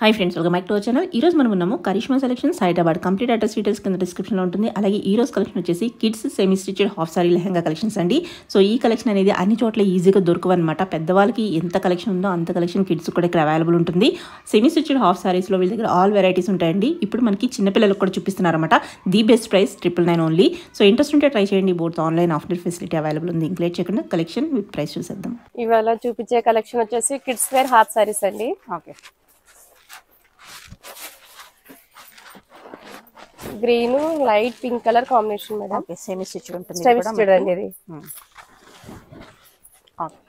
Hi friends welcome back to our channel ఈ రోజు మనం ఉన్నాము Karishma selections Hyderabad complete address details కింద డిస్క్రిప్షన్లో ఉంటుంది అలాగే ఈ రోజు కలెక్షన్ వచ్చేసి kids semi stitched half sari lehenga collections అండి సో ఈ కలెక్షన్ అనేది అన్ని చోట్ల ఈజీగా దొరకవన్నమాట పెద్దవాళ్ళకి ఎంత కలెక్షన్ ఉందో అంత కలెక్షన్ కిడ్స్ కూడా ఇక్కడ అవైలబుల్ ఉంటుంది సెమీ స్టిచెడ్ హాఫ్ సారీస్లో వీళ్ళ దగ్గర ఆల్ వెరైటీస్ ఉంటాయండి ఇప్పుడు మనకి చిన్నపిల్లలకు కూడా చూపిస్తున్నారన్నమాట the best price triple nine only so interest ఉంటే ట్రై చేయండి both online offline facility available ఉంది ఇంక్లేట్ చేయకుండా కలెక్షన్ విత్ ప్రైస్ చూసేద్దాం ఇవాళ చూపించే కలెక్షన్ వచ్చేసి కిడ్స్ వేర్ హాఫ్ సారీస్ అండి okay green light pink colour combination madam okay semi stitched ఉంటుంది ఇది స్టెప్స్ కూడా చూడండి ఇది మ్మ్. ఓకే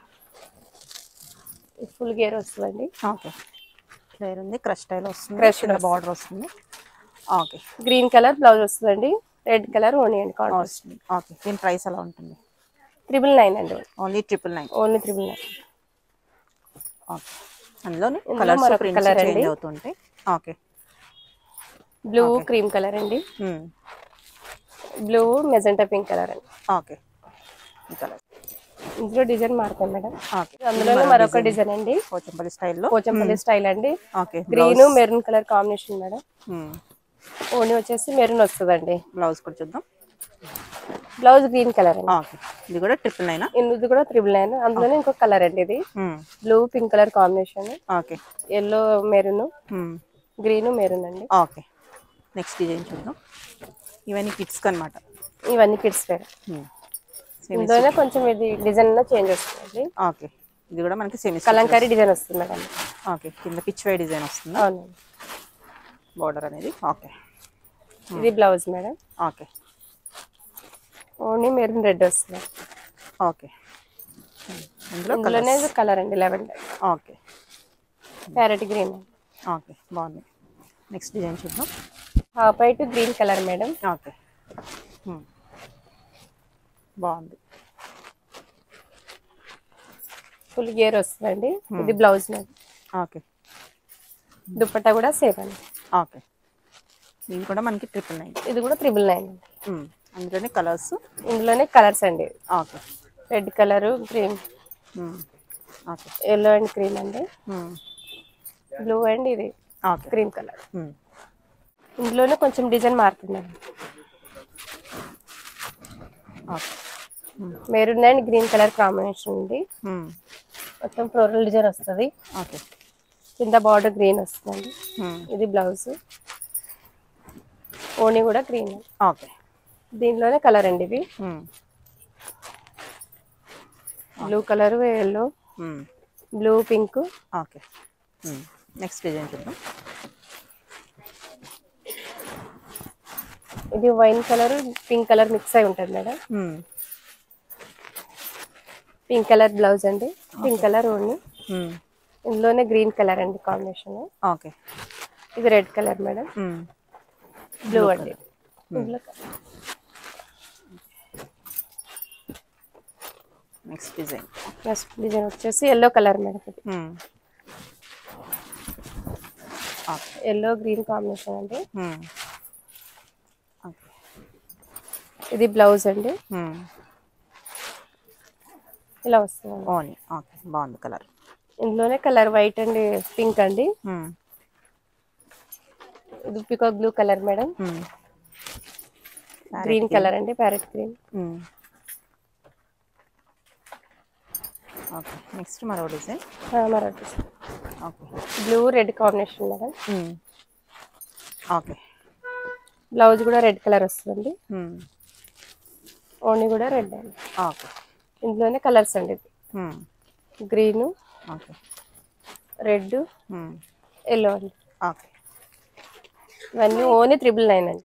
ఫుల్ గేర్ వస్తుందండి ఓకే క్లియర్ ఉంది క్రష్ స్టైల్ వస్తుంది Crush చిన్న వస్తుంది. బార్డర్ వస్తుంది ఓకే గ్రీన్ కలర్ బ్లౌజ్ వస్తుందండి రెడ్ కలర్ ఓనీ అండి కాంట్రాస్ట్ వస్తుంది ఓకే దీని ప్రైస్ ఎలా ఉంటుంది త్రిబుల్ నైన్ అండి only triple nine only triple nine okay అందులోనే ఇందులో కలర్స్ మరొక ప్రింట్స్ colour చేంజ్ అండి. అవుతుంటాయి ఓకే బ్లూ క్రీమ్ కలర్ అండి మ్మ్. బ్లూ మెజెంటా పింక్ కలర్ అండి ఓకే ఈ కలర్ ఇందులో డిజైన్ మారుతాం మేడం ఓకే అందులోనే మరొక డిజైన్ అండి పోచంపల్లి స్టైల్లో పోచంపల్లి స్టైల్ అండి okay green maroon colour combination madam మ్మ్. ఓనీ వచ్చేసి మెరూన్ వస్తుందండి బ్లౌజ్ కూడా చూద్దాం బ్లౌజ్ గ్రీన్ కలర్ అండి ఓకే ఇది కూడా ట్రిపుల్ నైనా ఇది కూడా త్రిబుల్ నైన్ అందులోనే ఇంకొక కలర్ అండి ఇది blue pink colour combination okay yellow maroon మ్మ్. గ్రీన్ మెరూన్ అండి ఓకే నెక్స్ట్ డిజైన్ చూద్దాం ఇవన్నీ కిడ్స్కి అనమాట ఇవన్నీ కిడ్స్ వేర్ ఇందులోనే కొంచెం ఇది డిజైన్ చేంజ్ వస్తుందండి ఓకే ఇది కూడా మనకి సెమీ కలంకారీ డిజైన్ వస్తుంది మేడం ఓకే కింద పిచ్ వై డిజైన్ వస్తుంది అవునండి బార్డర్ అనేది ఓకే ఇది blouse madam okay only maroon red వస్తుంది ఓకే అందులో ఇందులోనే కలర్ అండి lavender okay parrot green okay బాగుంది నెక్స్ట్ డిజైన్ చూద్దాం half white green colour madam okay Hmm. బాగుంది ఫుల్ గేర్ వస్తుందండి ఇది బ్లౌజ్ మేడం ఓకే దుప్పట్టా కూడా సేమ్ అండి ఓకే ఇది కూడా మనకి ట్రిపుల్ నైన్ ఇది కూడా త్రిబుల్ నైన్ అండి అందులోనే కలర్స్ ఇందులోనే కలర్స్ అండి okay red colour green okay yellow and cream అండి బ్లూ అండ్ ఇది ఓకే క్రీమ్ కలర్ ఇందులోనే కొంచెం డిజైన్ మారుతుందండి okay maroon and green colour combination ఉంది మొత్తం ఫ్లోరల్ డిజైన్ వస్తుంది ఓకే కింద బార్డర్ గ్రీన్ వస్తుందండి ఇది బ్లౌజ్ ఓనీ కూడా గ్రీన్ ఓకే దీనిలోనే కలర్ అండి ఇవి blue colour yellow blue pink okay next design చూద్దాం ఇది wine colour pink colour mix అయి ఉంటుంది మేడం పింక్ కలర్ బ్లౌజ్ అండి పింక్ కలర్ ఓన్లీ ఇందులోనే గ్రీన్ కలర్ అండి కాంబినేషన్ ఓకే ఇది రెడ్ కలర్ మేడం బ్లూ అండి ఇందులో నెక్స్ట్ డిజైన్ నెక్స్ట్ డిజైన్ వచ్చేసి ఎల్లో కలర్ మేడం ఇది ఓకే ఎల్లో గ్రీన్ కాంబినేషన్ అండి ఓకే ఇది బ్లౌజ్ అండి ఇలా వస్తుంది ఓని ఓకే బాగుంది కలర్ ఇందులోనే కలర్ వైట్ అండ్ పింక్ అండి ఇది peacock blue colour madam green colour అండి ప్యారెట్ గ్రీన్ ఓకే నెక్స్ట్ మరో డిజైన్ మరొకటి okay blue red combination madam okay blouse కూడా రెడ్ కలర్ వస్తుందండి ఓణి కూడా రెడ్ అండి ఓకే ఇందులోనే కలర్స్ అండి ఇది గ్రీన్ ఓకే రెడ్ ఎల్లో అండి ఓకే ఇవన్నీ ఓన్లీ త్రిబుల్ నైన్ అండి